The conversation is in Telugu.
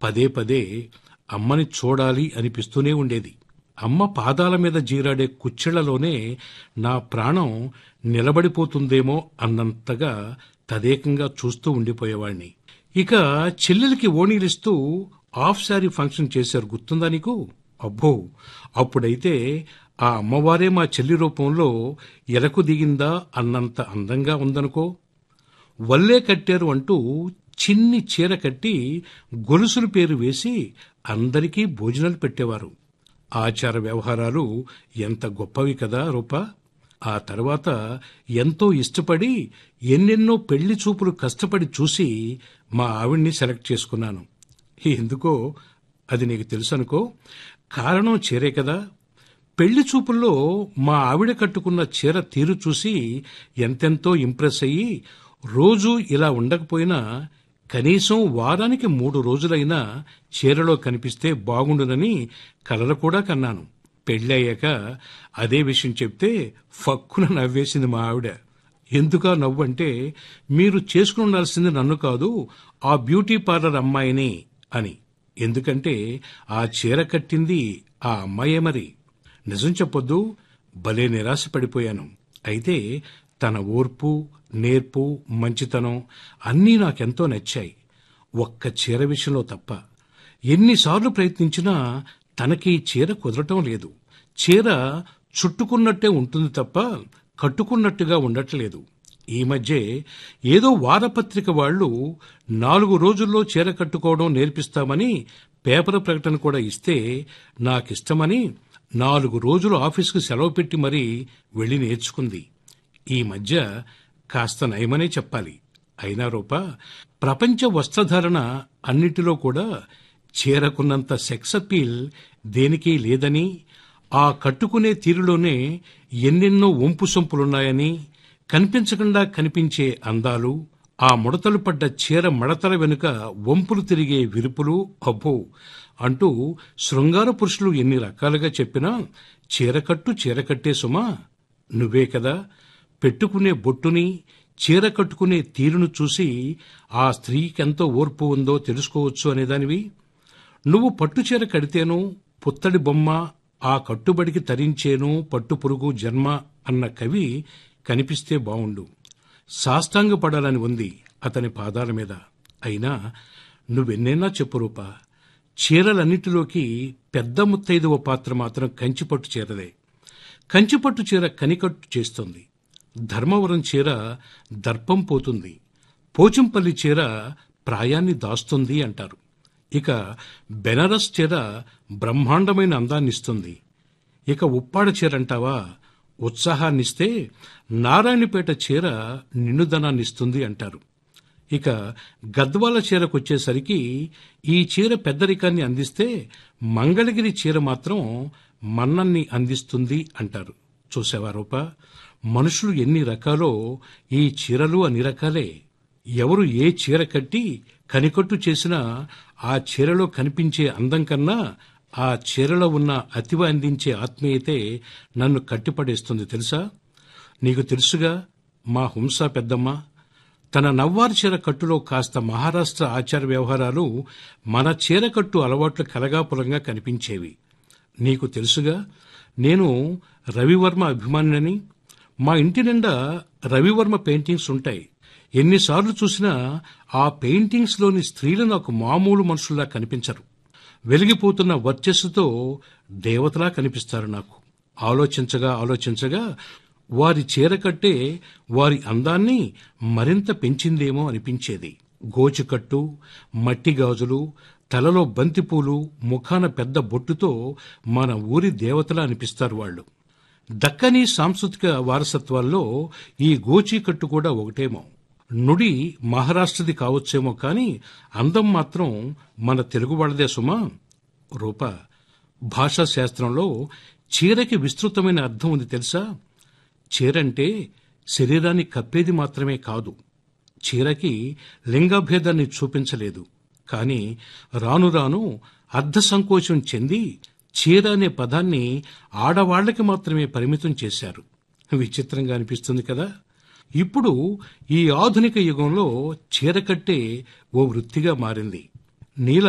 పదే పదే అమ్మని చూడాలి అనిపిస్తూనే ఉండేది అమ్మ పాదాల మీద జీరాడే కుచ్చెళ్లలోనే నా ప్రాణం నిలబడిపోతుందేమో అన్నంతగా తదేకంగా చూస్తూ ఉండిపోయేవాణ్ణి ఇక చెల్లెలికి ఓణీలిస్తూ ఆఫ్ శారీ ఫంక్షన్ చేశారు గుర్తుందా నీకు అబ్బో అప్పుడైతే ఆ అమ్మవారే మా చెల్లి రూపంలో ఎలకు దిగిందా అన్నంత అందంగా ఉందనుకో వల్లే కట్టారు అంటూ చిన్ని చీర కట్టి గొలుసుల పేరు వేసి అందరికీ భోజనాలు పెట్టేవారు ఆచార వ్యవహారాలు ఎంత గొప్పవి కదా రూపా ఆ తర్వాత ఎంతో ఇష్టపడి ఎన్నెన్నో పెళ్లి చూపులు కష్టపడి చూసి మా ఆవిడ్ని సెలెక్ట్ చేసుకున్నాను ఎందుకో అది నీకు తెలుసు అనుకో కారణం చీరే కదా పెళ్లి చూపుల్లో మా ఆవిడ కట్టుకున్న చీర తీరు చూసి ఎంతెంతో ఇంప్రెస్ అయ్యి రోజు ఇలా ఉండకపోయినా కనీసం వారానికి మూడు రోజులైనా చీరలో కనిపిస్తే బాగుండునని కలలు కూడా కన్నాను పెళ్ళయ్యాక అదే విషయం చెప్తే ఫక్కున నవ్వేసింది మా ఆవిడ ఎందుకా నవ్వంటే మీరు చేసుకుని ఉండాల్సింది నన్ను కాదు ఆ బ్యూటీ పార్లర్ అమ్మాయిని అని ఎందుకంటే ఆ చీర కట్టింది ఆ అమ్మాయే మరి నిజం చెప్పొద్దు భలే నిరాశ పడిపోయాను అయితే తన ఓర్పు నేర్పు మంచితనం అన్నీ నాకెంతో నచ్చాయి ఒక్క చీర విషయంలో తప్ప ఎన్నిసార్లు ప్రయత్నించినా తనకి చీర కుదరటం లేదు చీర చుట్టుకున్నట్టే ఉంటుంది తప్ప కట్టుకున్నట్టుగా ఉండట్లేదు ఈ మధ్య ఏదో వారపత్రిక వాళ్ళు నాలుగు రోజుల్లో చీర కట్టుకోవడం నేర్పిస్తామని పేపర్ ప్రకటన కూడా ఇస్తే నాకిష్టమని నాలుగు రోజులు ఆఫీసుకు సెలవు పెట్టి మరీ వెళ్ళి నేర్చుకుంది ఈ మధ్య కాస్త నయమనే చెప్పాలి అయినా రూప ప్రపంచ వస్త్రధారణ అన్నిటిలో కూడా చేరకున్నంత సెక్స్ అపీల్ దేనికి లేదని ఆ కట్టుకునే తీరులోనే ఎన్నెన్నో ఒంపు సొంపులున్నాయని కనిపించకుండా కనిపించే అందాలు ఆ ముడతలు పడ్డ చీర మడతల వెనుక వంపులు తిరిగే విరుపులు అబ్బో అంటూ శృంగార పురుషులు ఎన్ని రకాలుగా చెప్పినా చీరకట్టు చీరకట్టే సుమా నువ్వే కదా పెట్టుకునే బొట్టుని చీర కట్టుకునే తీరును చూసి ఆ స్త్రీకెంతో ఓర్పు ఉందో తెలుసుకోవచ్చు అనేదానివి నువ్వు పట్టు చీర కడితేను పుత్తడి బొమ్మ ఆ కట్టుబడికి తరించేను పట్టు పురుగు జన్మ అన్న కవి కనిపిస్తే బావుండు సాష్టాంగపడాలని ఉంది అతని పాదాల మీద అయినా నువ్వెన్నైనా చెప్పు రూపా చీరలన్నిటిలోకి పెద్ద ముత్తైదువ పాత్ర మాత్రం కంచిపట్టు చీరదే కంచిపట్టు చీర కనికట్టు చేస్తుంది ధర్మవరం చీర దర్పం పోతుంది పోచంపల్లి చీర ప్రాయాన్ని దాస్తుంది అంటారు ఇక బెనారస్ చీర బ్రహ్మాండమైన అందాన్నిస్తుంది ఇక ఉప్పాడ చీర అంటావా ఉత్సాహాన్నిస్తే నారాయణపేట చీర నిన్నుదనాన్నిస్తుంది అంటారు ఇక గద్వాల చీరకొచ్చేసరికి ఈ చీర పెద్దరికాన్ని అందిస్తే మంగళగిరి చీర మాత్రం మన్నన్ని అందిస్తుంది అంటారు చూసావా రూప మనుషులు ఎన్ని రకాలో ఈ చీరలు అన్ని రకాలే ఎవరు ఏ చీర కట్టి కనికట్టు చేసినా ఆ చీరలో కనిపించే అందం కన్నా ఆ చీరలో ఉన్న అతివ అందించే ఆత్మీయతే నన్ను కట్టిపడేస్తుంది తెలుసా నీకు తెలుసుగా మా హుంస పెద్దమ్మ తన నవ్వారు చీర కట్టులో కాస్త మహారాష్ట్ర ఆచార వ్యవహారాలు మన చీర కట్టు అలవాట్లు కలగాపులంగా కనిపించేవి నీకు తెలుసుగా నేను రవివర్మ అభిమానినని మా ఇంటి నిండా రవివర్మ పెయింటింగ్స్ ఉంటాయి ఎన్నిసార్లు చూసినా ఆ పెయింటింగ్స్లోని స్త్రీలు నాకు మామూలు మనుషుల్లా కనిపించరు వెలిగిపోతున్న వర్చస్సుతో దేవతలా కనిపిస్తారు నాకు ఆలోచించగా ఆలోచించగా వారి చీర కట్టే వారి అందాన్ని మరింత పెంచిందేమో అనిపించేది గోచుకట్టు మట్టి గాజులు తలలో బంతిపూలు ముఖాన పెద్ద బొట్టుతో మన ఊరి దేవతలా అనిపిస్తారు వాళ్ళు దక్కనీ సాంస్కృతిక వారసత్వాల్లో ఈ గోచీకట్టు కూడా ఒకటేమో నుడి మహారాష్ట్రది కావచ్చేమో కాని అందం మాత్రం మన తెలుగు వాళ్ళదే సుమా రూప భాషా శాస్త్రంలో చీరకి విస్తృతమైన అర్థం ఉంది తెలుసా చీరంటే శరీరాన్ని కప్పేది మాత్రమే కాదు చీరకి లింగభేదాన్ని చూపించలేదు కాని రాను రాను అర్ధ సంకోచం చెంది చీర అనే పదాన్ని ఆడవాళ్లకి మాత్రమే పరిమితం చేశారు విచిత్రంగా అనిపిస్తుంది కదా ఇప్పుడు ఈ ఆధునిక యుగంలో చీర కట్టే ఓ వృత్తిగా మారింది నీల